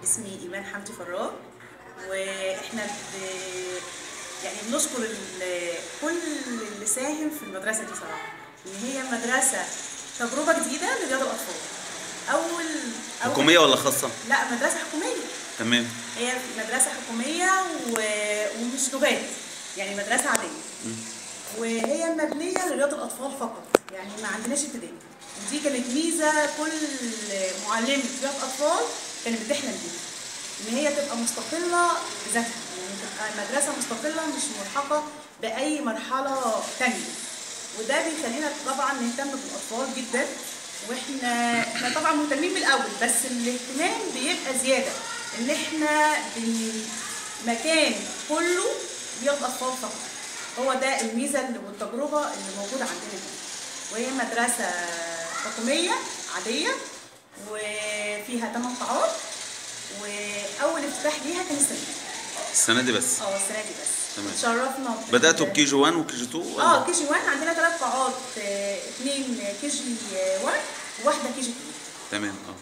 اسمي ايمان حمدي فراج واحنا ب... يعني بنشكر ال- كل اللي ساهم في المدرسه دي صراحه ان هي مدرسه تجربه جديده لرياض الاطفال اول أول- حكوميه ولا خاصه لا مدرسه حكوميه تمام هي مدرسه حكوميه و... ومش لغات يعني مدرسه عاديه وهي مبنيه لرياض الاطفال فقط يعني ما عندناش ابتدائي ودي كانت ميزه كل معلمه رياض اطفال كانت بتحلم بيها ان هي تبقى مستقله بذاتها يعني تبقى مدرسه مستقله مش ملحقه باي مرحله تانية وده بيخلينا طبعا نهتم بالاطفال جدا واحنا احنا طبعا مهتمين من الاول بس الاهتمام بيبقى زياده ان احنا بن مكان كله رياض اطفال فقط هو ده الميزه اللي والتجربه اللي موجوده عندنا دي وهي مدرسه حكوميه عاديه وفيها 8 قاعات واول افتتاح ليها كان السنه دي السنه دي بس اه السنه دي بس تمام. اتشرفنا ب- بداتوا بكي جي 1 وكي جي 2 ولا؟ اه كي جي 1 عندنا ثلاث قاعات آه، اثنين كي جي 1 وواحده كي جي 2 تمام اه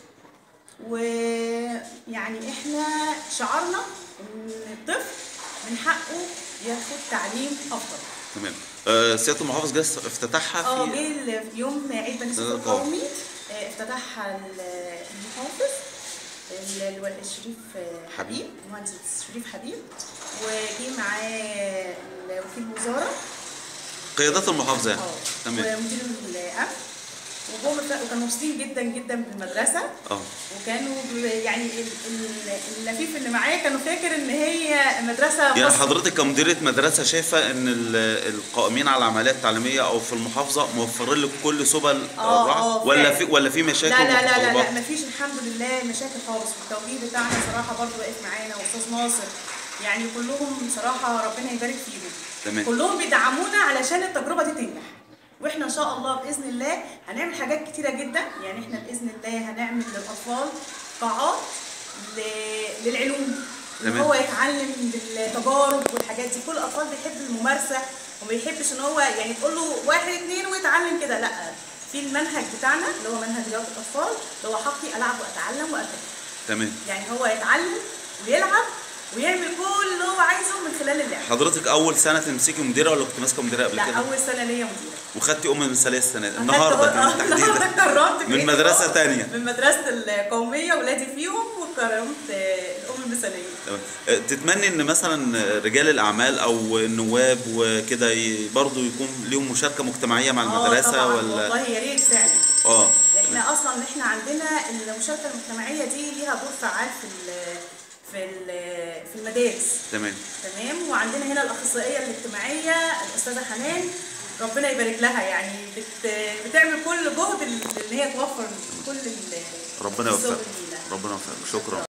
ويعني احنا شعارنا ان الطفل من حقه ياخد تعليم افضل تمام آه سياده المحافظ جه افتتحها اه في جه ال- في يوم عيد بني سويف آه، القومي آه، افتتحها ال- المحافظ ال- الو- الشريف آه، حبيب المهندس شريف حبيب وجه معاه وكيل الوزاره قيادات المحافظه يعني اه تمام ومدير الامن وجم ف- وكانوا مبسوطين جدا جدا بالمدرسه اه وكانوا ب- يعني ال- ال- اللفيف اللي معايا كانوا فاكر ان هي مدرسه يعني خاصة. حضرتك كمديرة مدرسة شايفة ان ال- القائمين على العمليات التعليمية او في المحافظة موفرين لك كل سبل آه، الراحة آه، ولا فعلا. في ولا في مشاكل لا لا لا لا, ومتطلبات؟ لا مفيش الحمد لله مشاكل خالص والتوجيه بتاعنا صراحه برضو واقف معانا واستاذ ناصر يعني كلهم صراحه ربنا يبارك فيهم تمام. كلهم بيدعمونا علشان التجربه دي تنجح واحنا ان شاء الله باذن الله هنعمل حاجات كتيره جدا يعني احنا باذن الله هنعمل للاطفال قاعات ل- للعلوم ان تمام. هو يتعلم بالتجارب والحاجات دي كل الاطفال بيحب الممارسه وما بيحبش ان هو يعني تقول له واحد اتنين ويتعلم كده لا في المنهج بتاعنا اللي هو منهج رياضه الاطفال اللي هو حقي العب واتعلم واكتب تمام يعني هو يتعلم ويلعب ويعمل كل اللي هو عايزه من خلال اللعب حضرتك اول سنة تمسكي مديرة ولا كنت ماسكة مديرة قبل لا كده؟ اول سنه ليا مديره وخدتي ام المثالية السنة دي أخدت- النهاردة آه، كمان النهارده تحديدا اتكرمت من بقيت مدرسة أم تانية. من مدرسه القوميه ولادي فيهم وكرمت آه، الام المثاليه تمام. آه، تتمني ان مثلا رجال الاعمال او النواب وكده ي- برضو يكون ليهم مشاركة مجتمعية مع آه، المدرسة طبعاً، ولا والله يا ريت فعلا اه احنا اصلا احنا عندنا المشاركه المجتمعيه دي ليها دور فعال في ال في ال في المدارس تمام تمام وعندنا هنا الاخصائيه الاجتماعيه الاستاذه حنان ربنا يبارك لها يعني بت بتعمل كل جهد ان هي توفر كل ال- ربنا الشغل يوفقك لينا. ربنا يوفقك شكرا